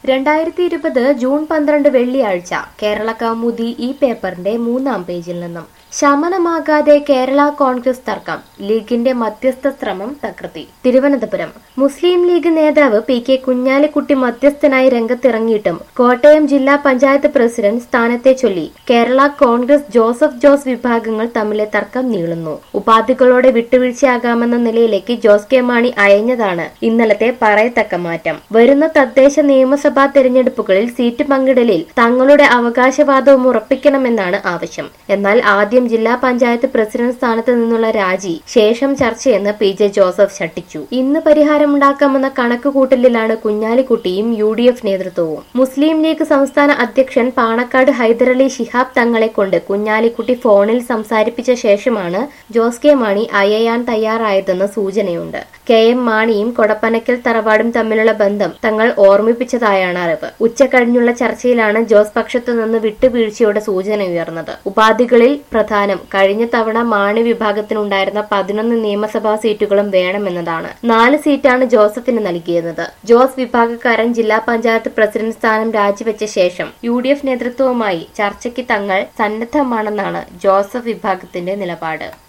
രണ്ടായിരത്തി ഇരുപത് ജൂൺ പന്ത്രണ്ട് വെള്ളിയാഴ്ച കേരള കൗമുദി ഈ പേപ്പറിന്റെ മൂന്നാം പേജിൽ നിന്നും ശമനമാകാതെ കേരള കോൺഗ്രസ് തർക്കം ലീഗിന്റെ മധ്യസ്ഥ ശ്രമം തകൃതി തിരുവനന്തപുരം മുസ്ലിം ലീഗ് നേതാവ് പി കെ കുഞ്ഞാലിക്കുട്ടി മധ്യസ്ഥനായി രംഗത്തിറങ്ങിയിട്ടും കോട്ടയം ജില്ലാ പഞ്ചായത്ത് പ്രസിഡന്റ് സ്ഥാനത്തെ ചൊല്ലി കേരള കോൺഗ്രസ് ജോസഫ് ജോസ് വിഭാഗങ്ങൾ തമ്മിലെ തർക്കം നീളുന്നു ഉപാധികളോടെ വിട്ടുവീഴ്ചയാകാമെന്ന നിലയിലേക്ക് ജോസ് കെ മാണി അയഞ്ഞതാണ് ഇന്നലത്തെ പറയത്തക്ക മാറ്റം വരുന്ന തദ്ദേശ നിയമസഭാ തെരഞ്ഞെടുപ്പുകളിൽ സീറ്റ് പങ്കിടലിൽ തങ്ങളുടെ അവകാശവാദവും ഉറപ്പിക്കണമെന്നാണ് ആവശ്യം എന്നാൽ ആദ്യം ജില്ലാ പഞ്ചായത്ത് പ്രസിഡന്റ് സ്ഥാനത്ത് നിന്നുള്ള രാജി ശേഷം ചർച്ചയെന്ന് പി ജെ ജോസഫ് ശട്ടിച്ചു ഇന്ന് പരിഹാരമുണ്ടാക്കാമെന്ന കണക്കുകൂട്ടലിലാണ് കുഞ്ഞാലിക്കുട്ടിയും യു ഡി എഫ് നേതൃത്വവും മുസ്ലിം ലീഗ് സംസ്ഥാന അധ്യക്ഷൻ പാണക്കാട് ഹൈദരലി ശിഹാബ് തങ്ങളെ കൊണ്ട് കുഞ്ഞാലിക്കുട്ടി ഫോണിൽ സംസാരിപ്പിച്ച ശേഷമാണ് ജോസ് കെ മാണി അയയാൻ തയ്യാറായതെന്ന് സൂചനയുണ്ട് കെ എം മാണിയും കൊടപ്പനക്കൽ തറവാടും തമ്മിലുള്ള ബന്ധം തങ്ങൾ ഓർമ്മിപ്പിച്ചതായാണ് അറിവ് ഉച്ചകഴിഞ്ഞുള്ള ചർച്ചയിലാണ് ജോസ് പക്ഷത്തു നിന്ന് വിട്ടുവീഴ്ചയുടെ സൂചന ഉയർന്നത് ഉപാധികളിൽ പ്രധാനം കഴിഞ്ഞ തവണ മാണി വിഭാഗത്തിനുണ്ടായിരുന്ന പതിനൊന്ന് നിയമസഭാ സീറ്റുകളും വേണമെന്നതാണ് നാല് സീറ്റാണ് ജോസഫിന് നൽകിയത് ജോസ് വിഭാഗക്കാരൻ ജില്ലാ പഞ്ചായത്ത് പ്രസിഡന്റ് സ്ഥാനം രാജിവെച്ച ശേഷം യു ഡി എഫ് നേതൃത്വവുമായി ചർച്ചയ്ക്ക് തങ്ങൾ സന്നദ്ധമാണെന്നാണ് ജോസഫ് വിഭാഗത്തിന്റെ നിലപാട്